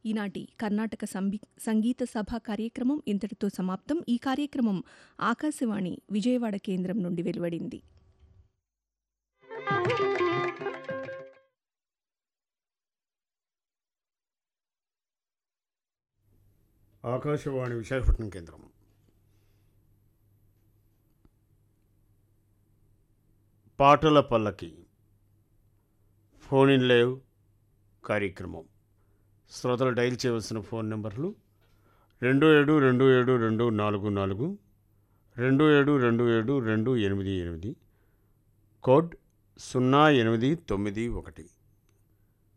ఈనాటి కర్ణాటక సంబి సంగీత సభ కార్యక్రమం ఇంతటితో సమాప్తం ఈ కార్యక్రమం ఆకాశవాణి విజయవాడ కేంద్రం నుండి వెలువడింది ఆకాశవాణి విశాఖపట్నం కేంద్రం పాటల పల్లకి ఫోన్ ఇన్ లేవ్ కార్యక్రమం శ్రోతలు డైల్ చేయవలసిన ఫోన్ నెంబర్లు రెండు ఏడు రెండు ఏడు రెండు నాలుగు నాలుగు రెండు ఏడు రెండు ఏడు రెండు ఎనిమిది ఎనిమిది కోడ్ సున్నా ఎనిమిది తొమ్మిది ఒకటి